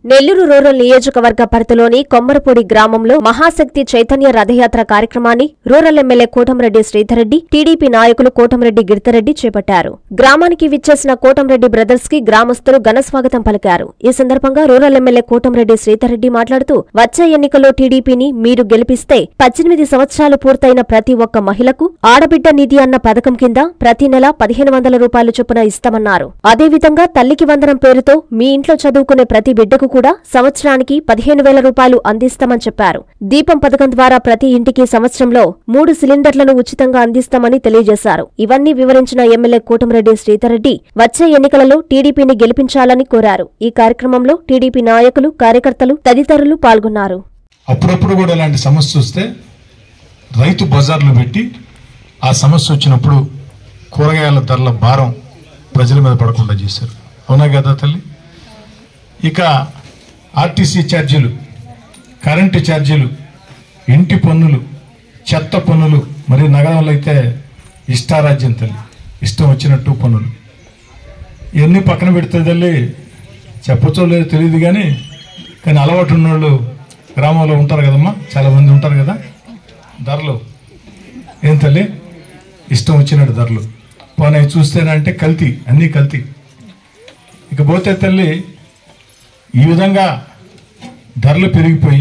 Nellore rural నియోజకవర్గ పరిధిలోని కొమ్మరపూడి గ్రామంలో మహాశక్తి చైతన్య రథయాత్ర కార్యక్రమాన్ని rural MLA Kotamreddy Sridharreddy TDP నాయకులు కోటంరెడ్డి గిరితరెడ్డి చేపట్టారు గ్రామానికి విచ్చేసిన కోటంరెడ్డి బ్రదర్స్ కి గ్రామస్తులు ఘనస్వాగతం పలికారు ఈ సందర్భంగా రూరల్ ఎమ్మెల్యే కోటంరెడ్డి శ్రీధర్రెడ్డి మాట్లాడుతూ వచ్చే ఎన్నికల్లో టీడీపీని మీరు గెలిపిస్తే పద్దెనిమిది సంవత్సరాలు పూర్తయిన ప్రతి ఒక్క మహిళకు ఆడబిడ్డ నిధి అన్న పథకం కింద ప్రతి నెల పదిహేను వందల రూపాయలు చొప్పున ఇస్తామన్నారు అదేవిధంగా తల్లికి వందనం పేరుతో మీ ఇంట్లో చదువుకునే ప్రతి బిడ్డకు కూడా సంవత్సరానికి పదిహేను వేల రూపాయలు అందిస్తామని చెప్పారు దీపం పథకం ద్వారా ప్రతి ఇంటికి సంవత్సరంలో మూడు సిలిండర్లను ఉచితంగా అందిస్తామని తెలియజేశారు ఇవన్నీ వివరించిన ఎమ్మెల్యే కోటంరెడ్డి శ్రీధర్రెడ్డి వచ్చే ఎన్నికలలో టీడీపీని గెలిపించాలని కోరారు ఈ కార్యక్రమంలో టీడీపీ నాయకులు కార్యకర్తలు తదితరులు పాల్గొన్నారు అప్పుడప్పుడు కూడా ఇలాంటి సమస్య వస్తే రైతు బజార్లు పెట్టి ఆ సమస్య వచ్చినప్పుడు కూరగాయల ధరల భారం ప్రజల మీద పడకుండా చేశారు అవునా కదా తల్లి ఇక ఆర్టీసీ ఛార్జీలు కరెంటు ఛార్జీలు ఇంటి పన్నులు చెత్త పన్నులు మరి నగరంలో అయితే ఇష్టారాజ్యం తల్లి ఇష్టం వచ్చినట్టు పన్నులు ఇవన్నీ పక్కన పెడితే తల్లి చెప్పచ్చో లేదో తెలియదు కానీ కానీ అలవాటు ఉన్నోళ్ళు గ్రామంలో ఉంటారు కదమ్మా చాలా మంది ఉంటారు కదా ధరలు ఏం తల్లి ఇష్టం వచ్చినట్టు ధరలు పోనీ చూస్తేనంటే కల్తీ అన్నీ కల్తీ ఇక పోతే తల్లి ఈ విధంగా ధరలు పెరిగిపోయి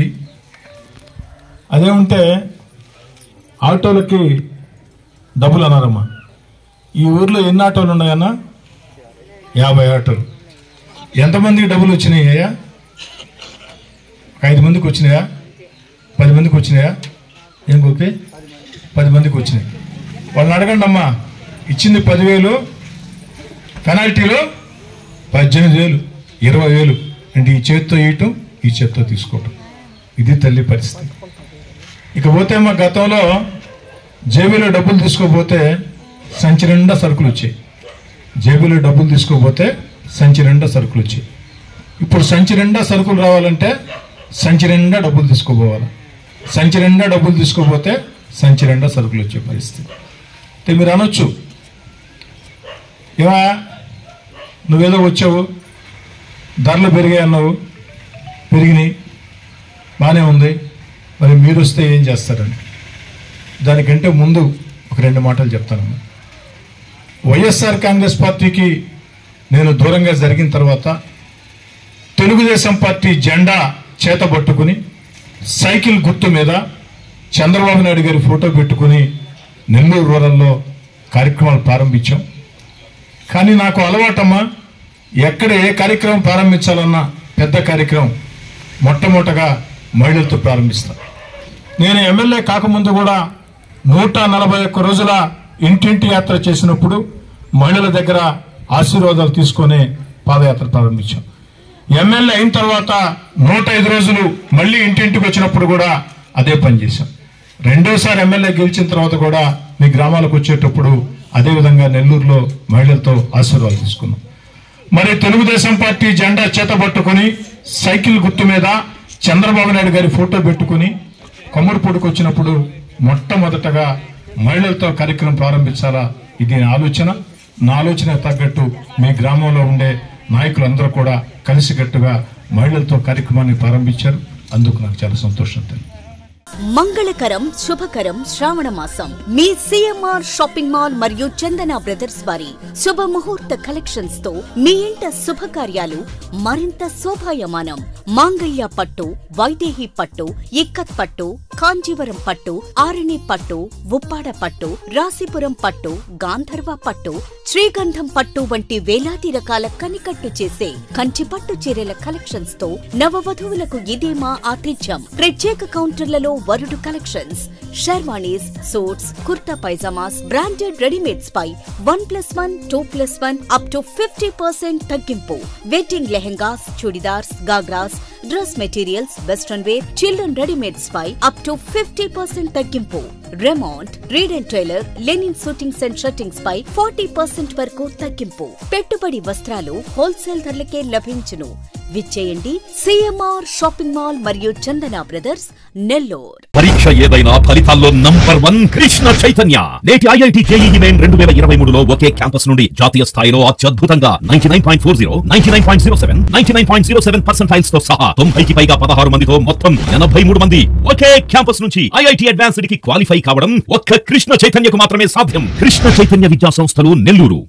అదే ఉంటే ఆటోలకి డబ్బులు అన్నారమ్మా ఈ ఊర్లో ఎన్ని ఆటోలు ఉన్నాయన్నా యాభై ఆటోలు ఎంతమందికి డబ్బులు వచ్చినాయి అయ్యా ఒక ఐదు మందికి వచ్చినాయా పది మందికి వచ్చినాయా ఏం గోపి పది మందికి వచ్చినాయి వాళ్ళని అడగండి అమ్మా ఇచ్చింది పదివేలు పెనాల్టీలో పద్దెనిమిది వేలు ఇరవై వేలు అంటే ఈ చేత్తో ఇయటం ఈ చేత్తో తీసుకోవటం ఇది తల్లి పరిస్థితి ఇక పోతే మా గతంలో జేబీలో డబ్బులు తీసుకోపోతే సంచి నిండా సరుకులు వచ్చాయి జేబులో డబ్బులు తీసుకోపోతే సంచి నిండా సరుకులు వచ్చాయి ఇప్పుడు సంచి నిండా సరుకులు రావాలంటే సంచి నిండా డబ్బులు తీసుకోపోవాలి సంచి నిండా డబ్బులు తీసుకోపోతే సంచి నిండా సరుకులు వచ్చే పరిస్థితి అంటే మీరు అనొచ్చు ఏమా నువ్వేదో వచ్చావు ధరలు పెరిగాయి అన్నావు పెరిగినాయి బాగానే ఉంది మరి మీరు వస్తే ఏం చేస్తారని దానికంటే ముందు ఒక రెండు మాటలు చెప్తానమ్మా వైఎస్ఆర్ కాంగ్రెస్ పార్టీకి నేను దూరంగా జరిగిన తర్వాత తెలుగుదేశం పార్టీ జెండా చేత పట్టుకుని సైకిల్ గుర్తు మీద చంద్రబాబు నాయుడు గారి ఫోటో పెట్టుకుని నెల్లూరు రూరల్లో కార్యక్రమాలు ప్రారంభించాం కానీ నాకు అలవాటమ్మా ఎక్కడ ఏ కార్యక్రమం ప్రారంభించాలన్నా పెద్ద కార్యక్రమం మొట్టమొదటగా మహిళలతో ప్రారంభిస్తాను నేను ఎమ్మెల్యే కాకముందు కూడా నూట నలభై ఒక్క రోజుల ఇంటింటి యాత్ర చేసినప్పుడు మహిళల దగ్గర ఆశీర్వాదాలు తీసుకొని పాదయాత్ర ప్రారంభించాం ఎమ్మెల్యే అయిన తర్వాత నూట ఐదు రోజులు మళ్ళీ ఇంటింటికి వచ్చినప్పుడు కూడా అదే పని చేశాం రెండోసారి ఎమ్మెల్యే గెలిచిన తర్వాత కూడా మీ గ్రామాలకు వచ్చేటప్పుడు అదే విధంగా నెల్లూరులో మహిళలతో ఆశీర్వాదాలు తీసుకున్నాం మరి తెలుగుదేశం పార్టీ జెండా చేత పట్టుకుని సైకిల్ గుర్తు మీద చంద్రబాబు నాయుడు గారి ఫోటో పెట్టుకుని కొమ్మరిపూడికి వచ్చినప్పుడు మొట్టమొదటగా మహిళలతో కార్యక్రమం ప్రారంభించాలా ఇది నా ఆలోచన నా ఆలోచన తగ్గట్టు మీ గ్రామంలో ఉండే నాయకులందరూ కూడా కలిసికట్టుగా మహిళలతో కార్యక్రమాన్ని ప్రారంభించారు అందుకు నాకు చాలా సంతోషం తల్లి మంగళకరం శుభకరం శ్రావణ మాసం మీ సిఎంఆర్ షాపింగ్ మాల్ మరియు చందన బ్రదర్స్ వారి శుభ ముహూర్త కలెక్షన్స్ తో మీ ఇంట శుభకార్యాలు మరింత శోభాయమానం మాంగళ్య పట్టు వైదేహి పట్టు ఇక్కత్ పట్టు కాంజీవరం పట్టు ఆరణి పట్టు ఉప్పాడ పట్టు రాశిపురం పట్టు గాంధర్వ పట్టు శ్రీగంధం పట్టు వంటి వేలాది రకాల కనికట్టు చేసే కంచి పట్టు చీరల కలెక్షన్స్ తో నవవధువులకు ఇదే మా ఆతిథ్యం ప్రత్యేక కౌంటర్లలో వరుడు collections sherwanis suits kurta pyjamas branded readymades పై one plus one two plus one up to fifty percent తగ్గింపు wedding lehengas chudidars ghagras dress materials western wear children readymades పై అప్ టు ఫిఫ్టీ పర్సెంట్ తగ్గింపు Raymond Reid and Taylor linen suitings and shirtings పై forty percent వరకు తగ్గింపు పెట్టుబడి వస్త్రాలు wholesale ధరలకే లభించును విచ్చేయండి సిఎంఆర్ షాపింగ్ మాల్ మరియు చందన బ్రదర్స్ నెల్లూర్ పరీక్ష ఏదైనా ఫలితాల్లో నంబర్ వన్ కృష్ణ చైతన్య నేటి ఐఐటి జేఈఈ మెయిన్ రెండు వేల ఇరవై మూడులో ఒకే క్యాంపస్ నుండి జాతీయ స్థాయిలో అత్యద్భుతంగా ninety nine point four zero ninety nine point zero seven ninety nine point zero seven percentiles తో సహా తొంభైకి పైగా పదహారు మందితో మొత్తం ఎనభై మూడు మంది ఒకే క్యాంపస్ నుంచి ఐఐటి అడ్వాన్స్డ్ కి క్వాలిఫై కావడం ఒక్క కృష్ణ చైతన్యకు మాత్రమే సాధ్యం కృష్ణ చైతన్య విద్యా సంస్థలు నెల్లూరు